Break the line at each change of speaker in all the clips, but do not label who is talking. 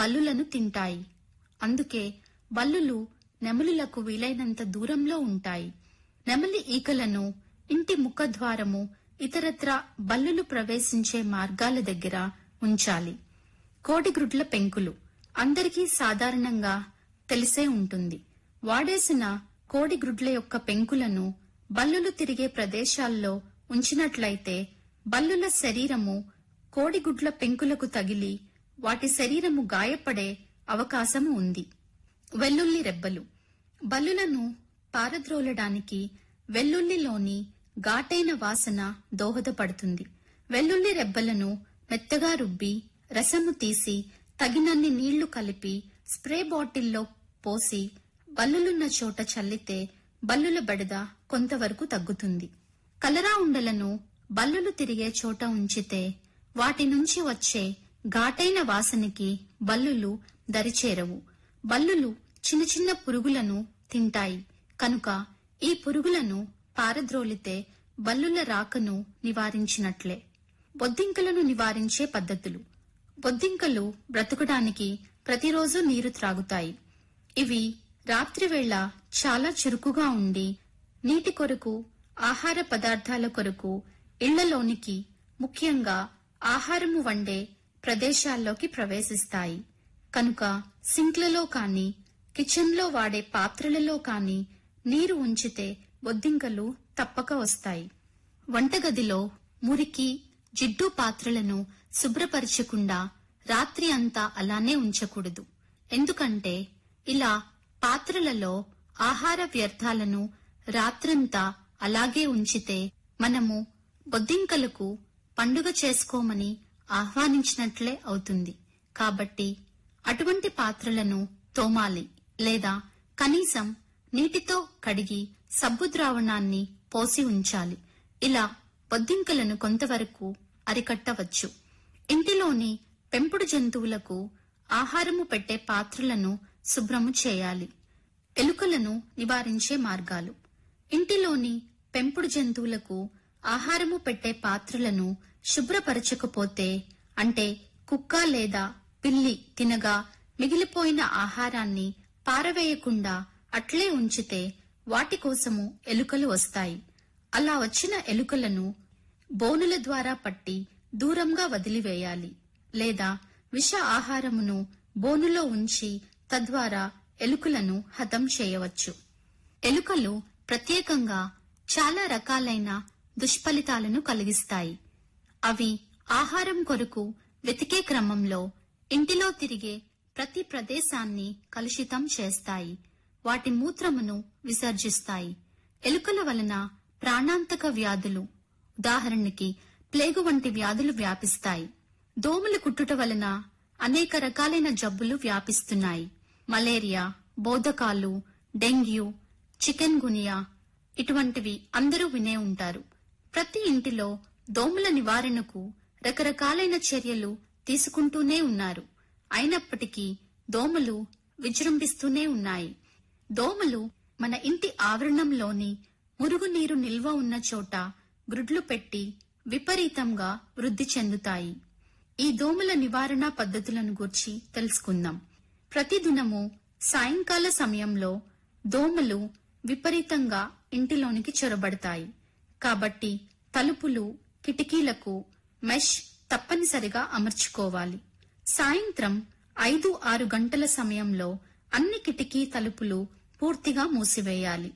బల్లులను తింటాయి అందుకే బల్లులు నెమలులకు వీలైనంత దూరంలో ఉంటాయి నెమలి ఈకలను ఇంటి ముఖద్వారము ఇతరత్ర బల్లులు ప్రవేశించే మార్గాల దగ్గర ఉంచాలి కోడిగ్రుడ్ల పెంకులు అందరికీ సాధారణంగా తెలిసే ఉంటుంది వాడేసిన కోడిగ్రుడ్ల యొక్క పెంకులను బల్లులు తిరిగే ప్రదేశాల్లో ఉంచినట్లయితే బల్లుల శరీరము కోడిగుడ్ల పెంకులకు తగిలి వాటి శరీరము గాయపడే అవకాశము ఉంది వెల్లుల్లి రెబ్బలు బల్లులను పారద్రోలడానికి వెల్లుల్లిలోని ఘాటైన వాసన దోహదపడుతుంది వెల్లుల్లి రెబ్బలను మెత్తగా రుబ్బి రసము తీసి తగినన్ని నీళ్లు కలిపి స్ప్రే బాటిల్లో పోసి బల్లులున్న చోట చల్లితే బల్లుల బెడద కొంతవరకు తగ్గుతుంది కలరా ఉండలను బల్లులు తిరిగే చోట ఉంచితే వాటి నుంచి వచ్చే ఘాటైన వాసనకి బల్లులు దరిచేరవు బల్లులు చిన్న చిన్న పురుగులను తింటాయి కనుక ఈ పురుగులను పారద్రోలితే బల్లుల రాకను నివారించినట్లే బొద్దింకలను నివారించే పద్ధతులు బొద్దింకలు బ్రతకడానికి ప్రతిరోజు నీరు త్రాగుతాయి ఇవి రాత్రివేళ చాలా చురుకుగా ఉండి నీటి కొరకు ఆహార పదార్థాల కొరకు ఇళ్లలోనికి ముఖ్యంగా ఆహారము వండే ప్రదేశాల్లోకి ప్రవేశిస్తాయి కనుక సింక్లలో కాని కిచెన్లో వాడే పాత్రలలో కాని నీరు ఉంచితే బొద్దింకలు తప్పక వస్తాయి వంటగదిలో మురికి జిడ్డు పాత్రలను శుభ్రపరచకుండా రాత్రి అంతా అలానే ఉంచకూడదు ఎందుకంటే ఇలా పాత్రలలో ఆహార వ్యర్థాలను రాత్రంతా అలాగే ఉంచితే మనము బొద్దింకలకు పండుగ చేసుకోమని ఆహ్వానించినట్లే అవుతుంది కాబట్టి అటువంటి పాత్రలను తోమాలి లేదా కనీసం నీటితో కడిగి సబ్బు ద్రావణాన్ని పోసి ఉంచాలి ఇలా బొద్దింకలను కొంతవరకు అరికట్టవచ్చు ఇంటిలోని పెంపుడు జంతువులకు ఆహారము పెట్టే పాత్రలను శుభ్రము చేయాలి ఎలుకలను నివారించే మార్గాలు ఇంటిలోని పెంపుడు జంతువులకు ఆహారము పెట్టే పాత్రలను శుభ్రపరచకపోతే అంటే కుక్క లేదా పిల్లి తినగా మిగిలిపోయిన ఆహారాన్ని పారవేయకుండా అట్లే ఉంచితే వాటి కోసము ఎలుకలు వస్తాయి అలా వచ్చిన ఎలుకలను బోనుల ద్వారా పట్టి దూరంగా వదిలివేయాలి లేదా విష ఆహారమును బోనులో ఉంచి తద్వారా ఎలుకలను హతం చేయవచ్చు ఎలుకలు ప్రత్యేకంగా చాలా రకాలైన దుష్ఫలితాలను కలిగిస్తాయి అవి ఆహారం కొరకు వెతికే క్రమంలో ఇంటిలో తిరిగే ప్రతి ప్రదేశాన్ని కలుషితం చేస్తాయి వాటి మూత్రమును విసర్జిస్తాయి ఎలుకల వలన ప్రాణాంతక వ్యాధులు ఉదాహరణకి ప్లేగు వంటి వ్యాధులు వ్యాపిస్తాయి దోమలు కుట్టుట వలన అనేక రకాలైన జబ్బులు వ్యాపిస్తున్నాయి మలేరియా బోధకాలు డెంగ్యూ చికెన్ గునియా ఇటువంటివి అందరూ వినే ఉంటారు ప్రతి ఇంటిలో దోమల నివారణకు రకరకాలైన చర్యలు తీసుకుంటూనే ఉన్నారు అయినప్పటికీ దోమలు విజృంభిస్తూనే ఉన్నాయి దోమలు మన ఇంటి ఆవరణంలోని మురుగునీరు నిల్వ ఉన్న చోట గ్రుడ్లు పెట్టి విపరీతంగా వృద్ధి చెందుతాయి ఈ దోమల నివారణ పద్ధతులను గూర్చి తెలుసుకుందాం ప్రతిదినము సాయంకాల సమయంలో దోమలు విపరీతంగా ఇంటిలోనికి చొరబడతాయి కాబట్టి తలుపులు కిటికీలకు మెష్ తప్పనిసరిగా అమర్చుకోవాలి సాయంత్రం ఐదు ఆరు గంటల సమయంలో అన్ని కిటికీ తలుపులు పూర్తిగా మూసివేయాలి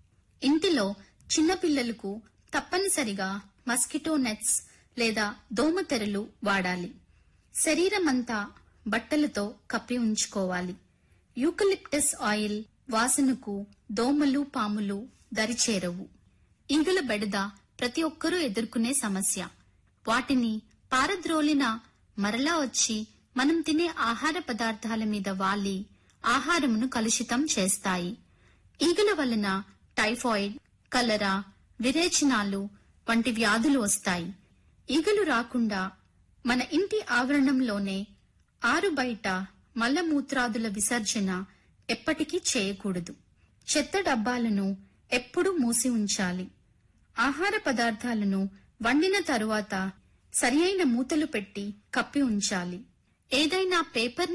ఇంటిలో చిన్నపిల్లలకు తప్పనిసరిగా మస్కిటో నెట్స్ లేదా దోమతెరలు వాడాలి శరీరమంతా బట్టలతో కప్పి ఉంచుకోవాలి యూకలిప్టస్ ఆయిల్ వాసనకు దోమలు పాములు దరిచేరవు ఈగల బెడద ప్రతి ఒక్కరూ ఎదుర్కొనే సమస్య వాటిని పారద్రోలిన మరలా వచ్చి మనం తినే ఆహార పదార్థాల మీద వాలి ఆహారమును కలుషితం చేస్తాయి ఈగల వలన టైఫాయిడ్ కలరా విరేచనాలు వంటి వ్యాధులు వస్తాయి ఈగలు రాకుండా మన ఇంటి ఆవరణంలోనే ఆరు బయట మలమూత్రాదుల విసర్జన ఎప్పటికీ చేయకూడదు చెత్త డబ్బాలను ఎప్పుడూ మూసి ఉంచాలి ఆహార పదార్థాలను వండిన తరువాత సరియైన మూతలు పెట్టి కప్పి ఉంచాలి ఏదైనా పేపర్